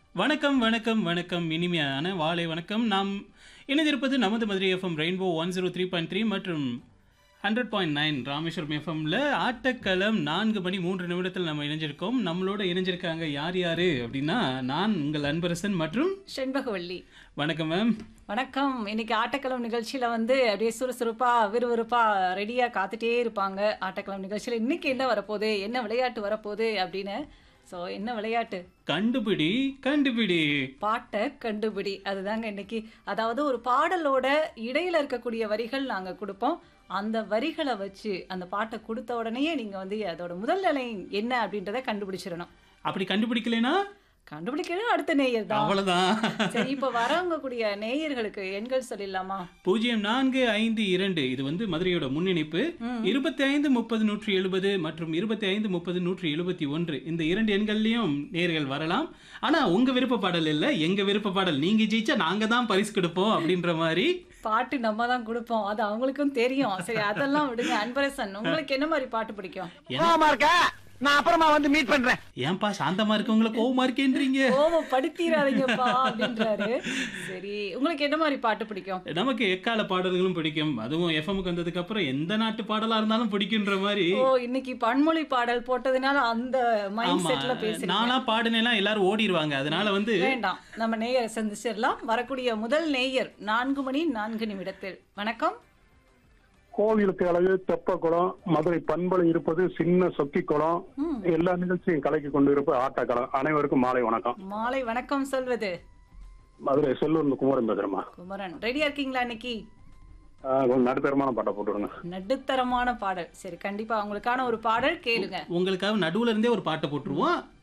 வணக்கம் வணக்கம் வணக்கம் இனிமையான வாழை வணக்கம் நாம் இணைந்திருப்பது நமது Madurai FM Rainbow one zero three point three மற்றும் ஹண்ட்ரட் பாயிண்ட் நைன் ராமேஸ்வரம் எஃப்எம்ல ஆட்டக்களம் நான்கு மணி மூன்று நிமிடத்தில் நம்ம இணைஞ்சிருக்கோம் நம்மளோட இணைஞ்சிருக்காங்க யார் யாரு அப்படின்னா நான் உங்கள் அன்பரசன் மற்றும் செண்பகவள்ளி வணக்கம் மேம் வணக்கம் இன்னைக்கு ஆட்டக்களம் நிகழ்ச்சியில வந்து அப்படியே சுறுசுறுப்பா விறுவிறுப்பா ரெடியா காத்துட்டே இருப்பாங்க ஆட்டக்களம் நிகழ்ச்சியில இன்னைக்கு என்ன வரப்போகுது என்ன விளையாட்டு வரப்போகுது அப்படின்னு ஸோ என்ன விளையாட்டு கண்டுபிடி கண்டுபிடி பாட்டை கண்டுபிடி அதுதாங்க இன்னைக்கு அதாவது ஒரு பாடலோட இடையில இருக்கக்கூடிய வரிகள் நாங்க கொடுப்போம் அந்த வரிகளை வச்சு அந்த பாட்டை கொடுத்த உடனேயே நீங்க வந்து அதோட முதல் நிலை என்ன அப்படின்றத கண்டுபிடிச்சிடணும் அப்படி கண்டுபிடிக்கலைன்னா கண்டுபிடிக்கிறது அடுத்த நேயர் தான் அவ்வளவுதான் சரி இப்ப வரவங்க கூடிய நேயர்களுக்கு எண்கள் சொல்லிடலாமா பூஜ்ஜியம் நான்கு ஐந்து இரண்டு இது வந்து மதுரையோட முன்னிணைப்பு இருபத்தி ஐந்து முப்பது நூற்றி எழுபது மற்றும் இருபத்தி ஐந்து முப்பது நூற்றி எழுபத்தி ஒன்று இந்த இரண்டு எண்கள்லயும் நேர்கள் வரலாம் ஆனா உங்க விருப்ப பாடல் இல்ல எங்க விருப்ப பாடல் நீங்க ஜெயிச்சா நாங்க தான் பரிசு கொடுப்போம் அப்படின்ற மாதிரி பாட்டு நம்ம தான் கொடுப்போம் அது அவங்களுக்கும் தெரியும் சரி அதெல்லாம் விடுங்க அன்பரசன் உங்களுக்கு என்ன மாதிரி பாட்டு பிடிக்கும் கோவமா இருக்க நான் அப்புறமா வந்து மீட் பண்றேன் ஏன்பா சாந்தமா இருக்கவங்கள கோவமா இருக்கேன்றீங்க கோவப்படுத்திடாதீங்கப்பா அப்படின்றாரு சரி உங்களுக்கு என்ன மாதிரி பாட்டு பிடிக்கும் நமக்கு எக்கால பாடல்களும் பிடிக்கும் அதுவும் எஃப்எம்க்கு வந்ததுக்கு அப்புறம் எந்த நாட்டு பாடலா இருந்தாலும் பிடிக்குன்ற மாதிரி ஓ இன்னைக்கு பன்மொழி பாடல் போட்டதுனால அந்த மைண்ட் ஆமா செட்ல பேசுறீங்க நானா பாடுனேன்னா எல்லாரும் ஓடிடுவாங்க அதனால வந்து வேண்டாம் நம்ம நேயரை சந்திச்சிடலாம் வரக்கூடிய முதல் நேயர் நான்கு மணி நான்கு நிமிடத்தில் வணக்கம் கோவிலுக்கு அழகு தெப்பக்குளம் மதுரை பண்பலை இருப்பது சின்ன சொக்கி குளம் எல்லா நிகழ்ச்சியும் கலக்கி கொண்டு இருப்பது ஆட்டக்களம் அனைவருக்கும் மாலை வணக்கம் மாலை வணக்கம் சொல்வது மதுரை செல்லூர் குமரன் பேசுறேம்மா குமரன் ரெடியா இருக்கீங்களா இன்னைக்கு ஆஹ் கொஞ்சம் நடுத்தரமான பாட்டை போட்டுவிடுங்க நடுத்தரமான பாடல் சரி கண்டிப்பா உங்களுக்கான ஒரு பாடல் கேளுங்க உங்களுக்காக நடுவுல இருந்தே ஒரு பாட்டை போட்டுருவோம்